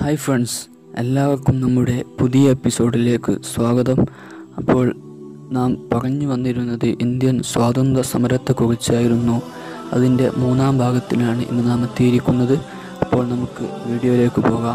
hi friends എല്ലാവർക്കും നമ്മുടെ പുതിയ എപ്പിസോഡിലേക്ക് സ്വാഗതം അപ്പോൾ നാം പറഞ്ഞു വന്നിരുന്നത് ഇന്ത്യൻ സ്വാതന്ത്ര്യ സമരത്തെക്കുറിച്ചായിരുന്നു അതിൻ്റെ മൂന്നാം ഭാഗത്തിലാണ് ഇന്ന് നാം എത്തിയിരിക്കുന്നത് അപ്പോൾ നമുക്ക് വീഡിയോയിലേക്ക് പോകാം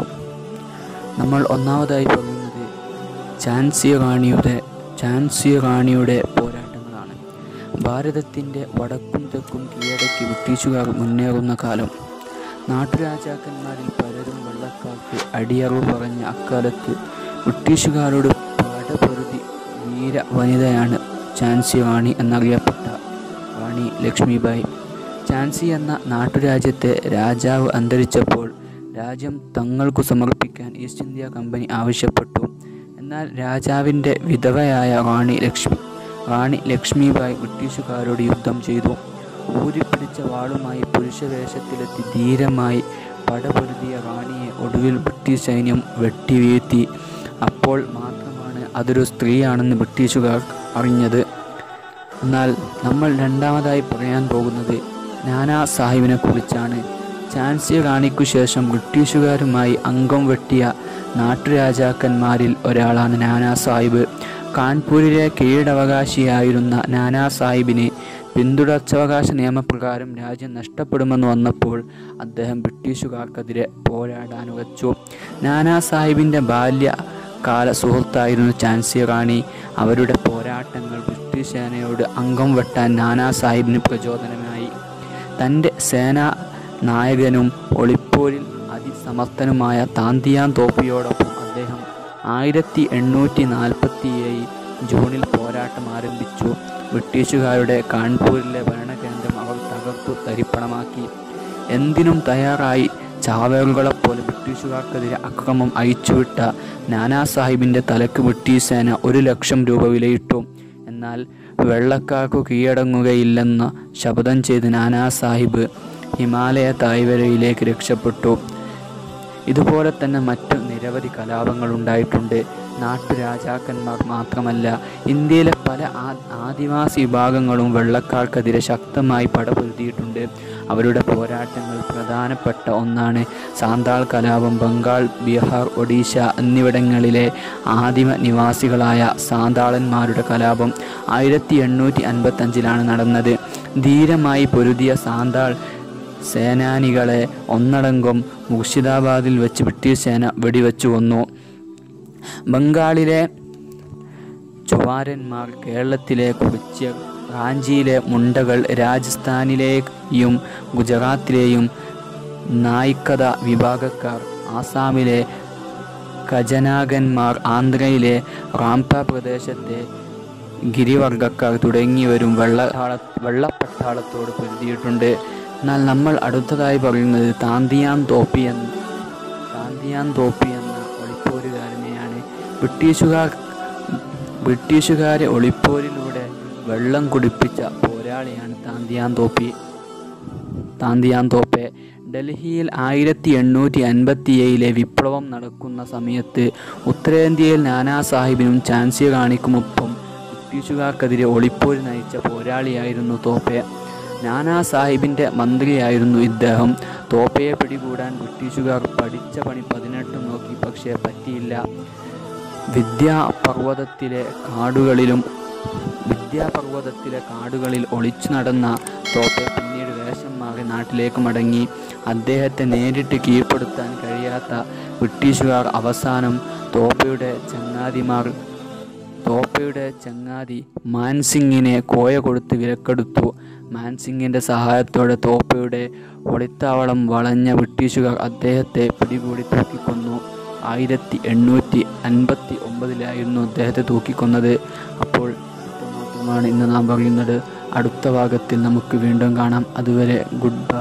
നമ്മൾ ഒന്നാമതായി പറയുന്നത് ഝാൻസി റാണിയുടെ ഝാൻസി റാണിയുടെ പോരാട്ടങ്ങളാണ് ഭാരതത്തിൻ്റെ വടക്കും തെക്കും കീഴടക്കി ബ്രിട്ടീഷുകാർ മുന്നേറുന്ന കാലം നാട്ടുരാജാക്കന്മാരിൽ പലരും വെള്ളക്കാർക്ക് അടിയറവ് പറഞ്ഞ അക്കാലത്ത് ബ്രിട്ടീഷുകാരോട് പടപൊരുതി വീര വനിതയാണ് ഝാൻസി റാണി എന്നറിയപ്പെട്ട റാണി ലക്ഷ്മിബായി ഝാൻസി എന്ന നാട്ടുരാജ്യത്തെ രാജാവ് അന്തരിച്ചപ്പോൾ രാജ്യം തങ്ങൾക്കു സമർപ്പിക്കാൻ ഈസ്റ്റ് ഇന്ത്യ കമ്പനി ആവശ്യപ്പെട്ടു എന്നാൽ രാജാവിൻ്റെ വിധവയായ റാണി ലക്ഷ്മി റാണി ലക്ഷ്മിബായി ബ്രിട്ടീഷുകാരോട് യുദ്ധം ചെയ്തു ഊരിപ്പിടിച്ച വാളുമായി പുരുഷവേഷത്തിലെത്തി ധീരമായി പടപൊരുതിയ റാണിയെ ഒടുവിൽ ബ്രിട്ടീഷ് സൈന്യം വെട്ടിവീഴ്ത്തി അപ്പോൾ മാത്രമാണ് അതൊരു സ്ത്രീയാണെന്ന് ബ്രിട്ടീഷുകാർ അറിഞ്ഞത് എന്നാൽ നമ്മൾ രണ്ടാമതായി പറയാൻ പോകുന്നത് നാനാ സാഹിബിനെ കുറിച്ചാണ് ഝാൻസി റാണിക്കു ശേഷം ബ്രിട്ടീഷുകാരുമായി അംഗം വെട്ടിയ നാട്ടുരാജാക്കന്മാരിൽ ഒരാളാണ് നാനാ സാഹിബ് കാൺപൂരിലെ കീഴടവകാശിയായിരുന്ന നാനാ സാഹിബിന് പിന്തുടർച്ചാവകാശ നിയമപ്രകാരം രാജ്യം നഷ്ടപ്പെടുമെന്ന് വന്നപ്പോൾ അദ്ദേഹം ബ്രിട്ടീഷുകാർക്കെതിരെ പോരാടാൻ ഉറച്ചു നാനാ സാഹിബിൻ്റെ ബാല്യ കാല സുഹൃത്തായിരുന്നു ഝാൻസി റാണി അവരുടെ പോരാട്ടങ്ങൾ ബ്രിട്ടീഷ് സേനയോട് അംഗം വെട്ടാൻ നാനാ സാഹിബിന് പ്രചോദനമായി തൻ്റെ സേനാ നായകനും ഒളിപ്പോരിൽ അതിസമർത്ഥനുമായ താന്തിയാൻ തോപ്പിയോടൊപ്പം അദ്ദേഹം ആയിരത്തി എണ്ണൂറ്റി നാൽപ്പത്തി ഏഴ് ജൂണിൽ പോരാട്ടം ആരംഭിച്ചു ബ്രിട്ടീഷുകാരുടെ കാൺപൂരിലെ ഭരണകേന്ദ്രം അവർ തകർത്തു തരിപ്പണമാക്കി എന്തിനും തയ്യാറായി ചാവേറുകളെപ്പോലെ ബ്രിട്ടീഷുകാർക്കെതിരെ അക്രമം അയച്ചുവിട്ട നാനാ സാഹിബിൻ്റെ തലക്ക് ബ്രിട്ടീഷ് സേന ഒരു ലക്ഷം രൂപ വിലയിട്ടു എന്നാൽ വെള്ളക്കാർക്കു കീഴടങ്ങുകയില്ലെന്ന ശപഥം ചെയ്ത് നാനാ സാഹിബ് ഹിമാലയ തായ്വരയിലേക്ക് രക്ഷപ്പെട്ടു ഇതുപോലെ തന്നെ മറ്റു നിരവധി കലാപങ്ങൾ ഉണ്ടായിട്ടുണ്ട് നാട്ടുരാജാക്കന്മാർ മാത്രമല്ല ഇന്ത്യയിലെ പല ആദിവാസി വിഭാഗങ്ങളും വെള്ളക്കാർക്കെതിരെ ശക്തമായി പടപൊരുതിയിട്ടുണ്ട് അവരുടെ പോരാട്ടങ്ങൾ പ്രധാനപ്പെട്ട ഒന്നാണ് സാന്താൾ കലാപം ബംഗാൾ ബീഹാർ ഒഡീഷ എന്നിവിടങ്ങളിലെ ആദിമ നിവാസികളായ സാന്താളന്മാരുടെ കലാപം ആയിരത്തി എണ്ണൂറ്റി അൻപത്തഞ്ചിലാണ് നടന്നത് ധീരമായി പൊരുതിയ സാന്താൾ സേനാനികളെ ഒന്നടങ്കം മുർഷിദാബാദിൽ വെച്ച് ബ്രിട്ടീഷ് സേന വെടിവെച്ചു കൊന്നു ബംഗാളിലെ ചുവാരന്മാർ കേരളത്തിലെ കുറിച്യർ റാഞ്ചിയിലെ മുണ്ടകൾ രാജസ്ഥാനിലെയും ഗുജറാത്തിലെയും നായിക്കത വിഭാഗക്കാർ ആസാമിലെ ഖജനാകന്മാർ ആന്ധ്രയിലെ റാംപ പ്രദേശത്തെ ഗിരിവർഗക്കാർ തുടങ്ങിയവരും വെള്ള വെള്ളപ്പട്ടാളത്തോട് പൊരുതിയിട്ടുണ്ട് എന്നാൽ നമ്മൾ അടുത്തതായി പറയുന്നത് താന്തിയാൻ തോപ്പി എന്ന താന്തിയാൻ തോപ്പി എന്ന ഒളിപ്പോരുകാരനെയാണ് ബ്രിട്ടീഷുകാർ ബ്രിട്ടീഷുകാരെ ഒളിപ്പോരിലൂടെ വെള്ളം കുടിപ്പിച്ച പോരാളിയാണ് താന്തിയാൻ തോപ്പി താന്തിയാൻ തോപ്പെ ഡൽഹിയിൽ ആയിരത്തി എണ്ണൂറ്റി അൻപത്തി ഏഴിലെ വിപ്ലവം നടക്കുന്ന സമയത്ത് ഉത്തരേന്ത്യയിൽ നാനാ സാഹിബിനും ഝാൻസി റാണിക്കുമൊപ്പം ബ്രിട്ടീഷുകാർക്കെതിരെ ഒളിപ്പോര് നയിച്ച പോരാളിയായിരുന്നു തോപ്പെ നാനാ സാഹിബിൻ്റെ മന്ത്രിയായിരുന്നു ഇദ്ദേഹം തോപ്പയെ പിടികൂടാൻ ബ്രിട്ടീഷുകാർ പഠിച്ച പണി പതിനെട്ടും നോക്കി പക്ഷേ പറ്റിയില്ല വിദ്യാപർവ്വതത്തിലെ കാടുകളിലും വിദ്യാപർവ്വതത്തിലെ കാടുകളിൽ ഒളിച്ചു നടന്ന തോപ്പെ പിന്നീട് വേഷം മാറി നാട്ടിലേക്ക് മടങ്ങി അദ്ദേഹത്തെ നേരിട്ട് കീഴ്പ്പെടുത്താൻ കഴിയാത്ത ബ്രിട്ടീഷുകാർ അവസാനം തോപ്പയുടെ ചങ്ങാതിമാർ തോപ്പയുടെ ചങ്ങാതി മാൻസിംഗിനെ കോയ കൊടുത്ത് വിലക്കെടുത്തു മാൻസിംഗിൻ്റെ സഹായത്തോടെ തോപ്പയുടെ ഒളിത്താവളം വളഞ്ഞ ബ്രിട്ടീഷുകാർ അദ്ദേഹത്തെ പിടികൂടി തൂക്കിക്കൊന്നു ആയിരത്തി എണ്ണൂറ്റി അൻപത്തി ഒമ്പതിലായിരുന്നു അദ്ദേഹത്തെ തൂക്കിക്കൊന്നത് അപ്പോൾ മാത്രമാണ് ഇന്ന് നാം പറയുന്നത് അടുത്ത ഭാഗത്തിൽ നമുക്ക് വീണ്ടും കാണാം അതുവരെ ഗുഡ് ബൈ